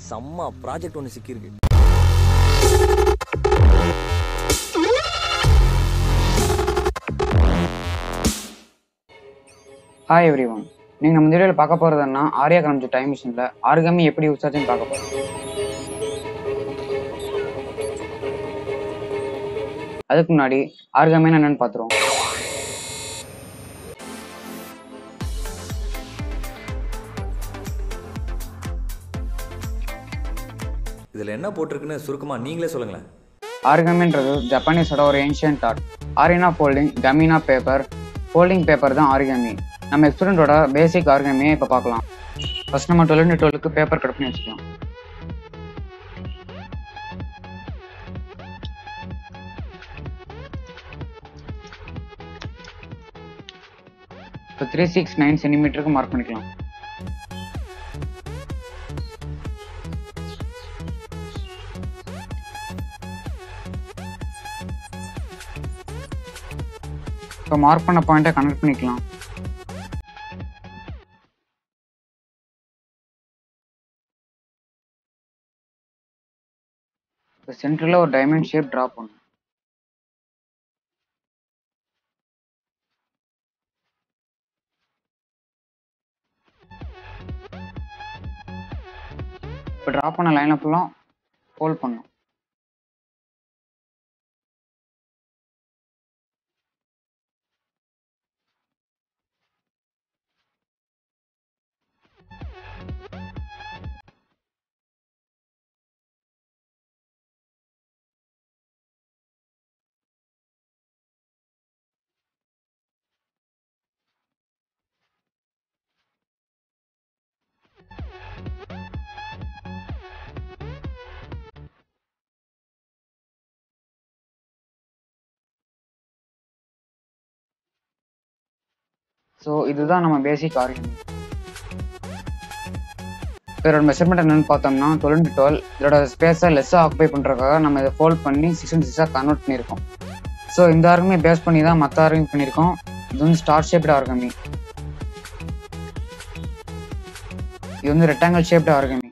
செம்ம ப்ராஜெக்ட் ஒன்று சிக்கியிருக்கு hi every one நீங்கள் நம்ம வீடியோவில் பார்க்க போகிறதுன்னா ஆரியா காமிச்ச டைம் மிஷினில் ஆர்கமி எப்படி யூஸ் ஆச்சுன்னு பார்க்க போகிறோம் அதுக்கு முன்னாடி ஆர்கமின்னு என்னன்னு பார்த்துருவோம் இதில் என்ன போட்டிருக்குன்னு சுருக்கமாக நீங்களே சொல்லுங்களேன் ஆர்கமின்றது ஜப்பானீஸோட ஒரு ஏன்ஷியன்ட் ஆர்ட் ஆரினா ஃபோல்டிங் கமினா பேப்பர் ஃபோல்டிங் பேப்பர் தான் ஆர்கமி நம்ம எக்ஸ்பீரியண்டோட பேசிக் ஆர்கமியை இப்போ பார்க்கலாம் ஃபர்ஸ்ட் நம்ம டுவெல் டுவெலுக்கு பேப்பர் கட் பண்ணி வச்சுக்கலாம் இப்போ த்ரீ சிக்ஸ் நைன் சென்டிமீட்டருக்கு மார்க் பண்ணிக்கலாம் இப்போ மார்க் பண்ண பாயிண்ட்டை கனெக்ட் பண்ணிக்கலாம் இப்போ சென்டரில் ஒரு டைமண்ட் ஷேப் ட்ரா பண்ணும் இப்போ ட்ரா பண்ண லைனை ஃபுல்லாக ஹோல்ட் பண்ணும் ஸோ இதுதான் நம்ம பேசிக் ஆர்கமி இதோட மெஷர்மெண்ட் என்னன்னு பார்த்தோம்னா டுவெல் டு டுவெல் இதோட ஸ்பேஸை லெஸ்ஸாக ஆக்குபை பண்ணுறதுக்காக நம்ம இதை ஃபோல்ட் பண்ணி சிக்ஸ் அண்ட் சிக்ஸாக கன்வெர்ட் பண்ணியிருக்கோம் ஸோ இந்த ஆர்கமி பேஸ் பண்ணி தான் மற்ற ஆர்கமி பண்ணியிருக்கோம் இது வந்து ஸ்டார் ஷேப்டு ஆர்கமி இது வந்து ரெக்டாங்கிள் ஷேப்டு ஆர்கமி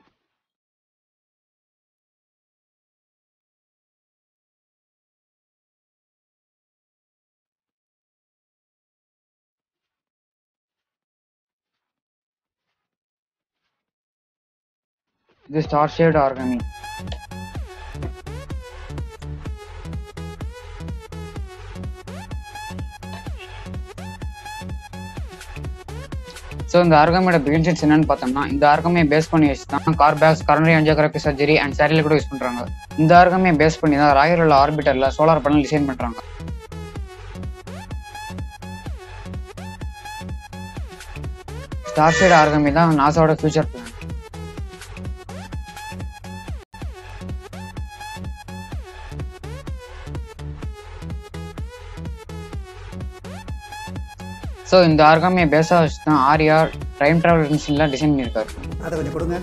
இது ஸ்டார் ஷேப்டு ஆர்கமி ஸோ இந்த ஆர்கமியோட பெனிஃபிட்ஸ் என்னன்னு பார்த்தோம்னா இந்த ஆர்கமியை பேஸ் பண்ணி வச்சு தான் car bags coronary angiography surgery and சேரில் கூட யூஸ் பண்ணுறாங்க இந்த ஆர்கமியை பேஸ் பண்ணி தான் ராயல் உள்ள ஆர்பிட்டரில் சோலார் பேனல் டிசைன் பண்ணுறாங்க ஸ்டார் ஷேட் ஆர்கமி தான் நாசாவோட ஃபியூச்சர் பிளான் ஸோ இந்த ஆர்காமியை பேஸாக வச்சு தான் ஆர்யா டைம் ட்ராவல் மிஷின்லாம் டிசைன் பண்ணியிருக்காரு அதை கொஞ்சம் கொடுங்க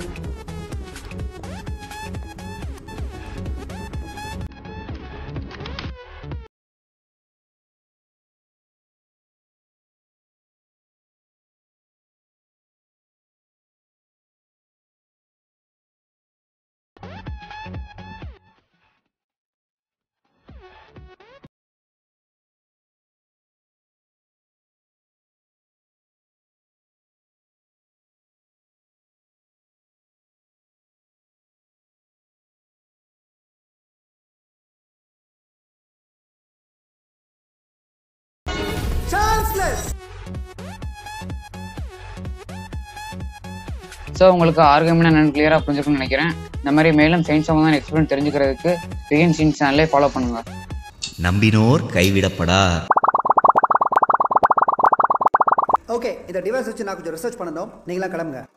சான்ஸ்லெஸ் ஸோ உங்களுக்கு ஆர்கமினா என்னன்னு கிளியராக புரிஞ்சுக்கணும்னு நினைக்கிறேன் இந்த மாதிரி மேலும் சயின்ஸ் சம்மந்தமான எக்ஸ்பீரியன்ஸ் தெரிஞ்சுக்கிறதுக்கு பிகின் சயின்ஸ் சேனலே ஃபாலோ பண்ணுங்க நம்பினோர் கைவிடப்படார் ஓகே இந்த டிவைஸ் வச்சு நான் கொஞ்சம் ரிசர்ச் பண்ணணும் நீங்களாம் கிளம்புங்க